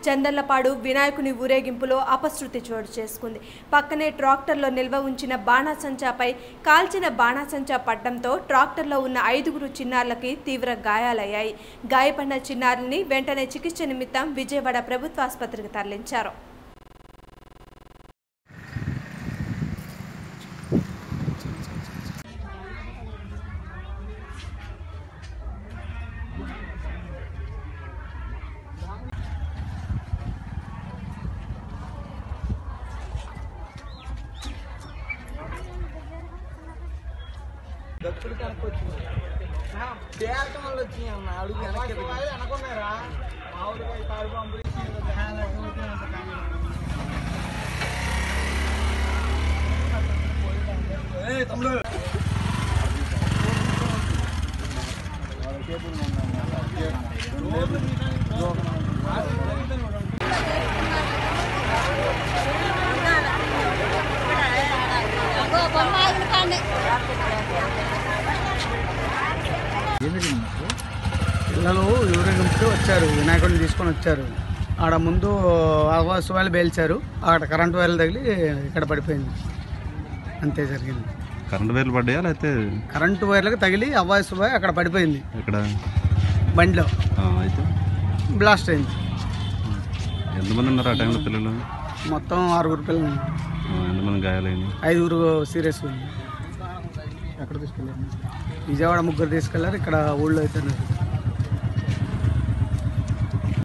చందర్లపాడు వినాయకుని ఊరేగింపులో అపశృతి చోటు చేసుకుంది పక్కనే ట్రాక్టర్లో నిల్వ ఉంచిన బాణాసంచాపై కాల్చిన బాణాసంచా పడ్డంతో ట్రాక్టర్లో ఉన్న ఐదుగురు చిన్నారులకి తీవ్ర గాయాలయ్యాయి గాయపడిన చిన్నారుల్ని వెంటనే చికిత్స నిమిత్తం విజయవాడ ప్రభుత్వ ఆసుపత్రికి తరలించారు దత్తుడు కనుక వచ్చింది పేరటం వల్ల వచ్చింది అన్న అడుగు వెనక్కి అనుకున్నారా మామూలుగా ఈ కారు పంపులు తమ్ముడు పిల్లలు ఊరేగింపుకి వచ్చారు వినాయకుడిని తీసుకొని వచ్చారు ఆడ ముందు ఆవాస వాళ్ళు పేల్చారు అక్కడ కరెంట్ వైర్లు తగిలి ఇక్కడ పడిపోయింది అంతే జరిగింది కరెంట్ వైర్లు పడ్డాయా లేకపోతే కరెంటు వైర్లకు తగిలి అవ్వాసు పోయి అక్కడ పడిపోయింది ఇక్కడ బండిలో ఆ, అయితే బ్లాస్ట్ అయింది ఎంతమంది ఉన్నారు ఆ టైంలో పిల్లలు మొత్తం ఆరుగురు పిల్లలు ఆ, ఎంతమంది గాయాలైంది ఐదుగురు సీరియస్ ఉంది ఎక్కడ తీసుకెళ్ళారు విజయవాడ ముగ్గురు తీసుకెళ్లారు ఇక్కడ ఊళ్ళో అయితే